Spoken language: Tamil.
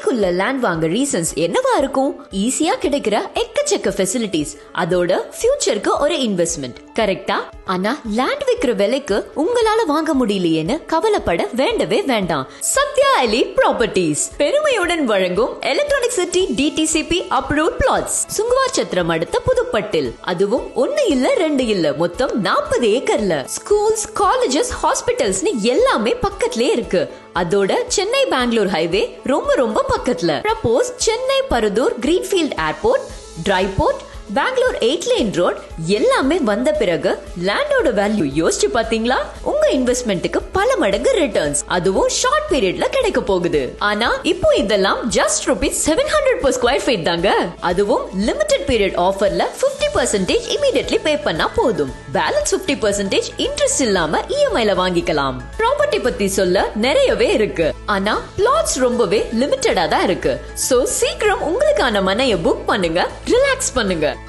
சென்னைக்குள்ள லேண்ட் வாங்க ரீசன்ஸ் என்னவா இருக்கும் ஈஸியா கிடைக்கிற எக்கச்சக்க ஃபெசிலிட்டிஸ் அதோட ஃபியூச்சருக்கு ஒரு இன்வெஸ்ட்மெண்ட் கரெக்டா ஆனா லேண்ட் விக்கிற விலைக்கு உங்களால வாங்க முடியலையேன்னு கவலைப்பட வேண்டவே வேண்டாம் சத்யா எலிட் ப்ராப்பர்ட்டிஸ் பெருமையுடன் வழங்கும் electronic city DTCP approve plots Sunguvar Chatram அடுத்த புதுப்பட்டில் அதுவும் ஒன்னு இல்ல ரெண்டு இல்ல மொத்தம் நாற்பது ஏக்கர்ல ஸ்கூல்ஸ் காலேஜஸ் ஹாஸ்பிட்டல்ஸ்னு எல்லாமே பக்கத்திலே இருக்கு அதோட சென்னை பெங்களூர் ஹைவே ரொம்ப ரொம்ப பக்கத்துல propose Chennai Paruthur greenfield airport dry port Bangalore eight line road எல்லாமே வந்த பிறகு லேண்டோட வேல்யூ யோசிச்சு பாத்தீங்களா உங்க இன்வெஸ்ட்மெண்ட்டுக்கு பல மடங்கு ரிட்டர்ன்ஸ் அதுவும் ஷார்ட் பீரியட்ல கிடைக்க போகுது ஆனா இப்போ இதெல்லாம் just rupees seven hundred per square feet தாங்க அதுவும் லிமிடெட் பீரியட் ஆஃபர்ல 50% பர்சன்டேஜ் இமீடியட்லி பே பண்ணா போதும் பேலன்ஸ் 50% பர்சன்டேஜ் இன்ட்ரெஸ்ட் இல்லாம இஎம்ஐல வாங்கிக்கலாம் ப்ராப்பர்ட்டி பத்தி சொல்ல நிறையவே இருக்கு ஆனா பிளாட்ஸ் ரொம்பவே லிமிட்டடா தான் இருக்கு சோ சீக்கிரம் உங்களுக்கான மனைய புக் பண்ணுங்க ரிலாக்ஸ் பண்ணுங்க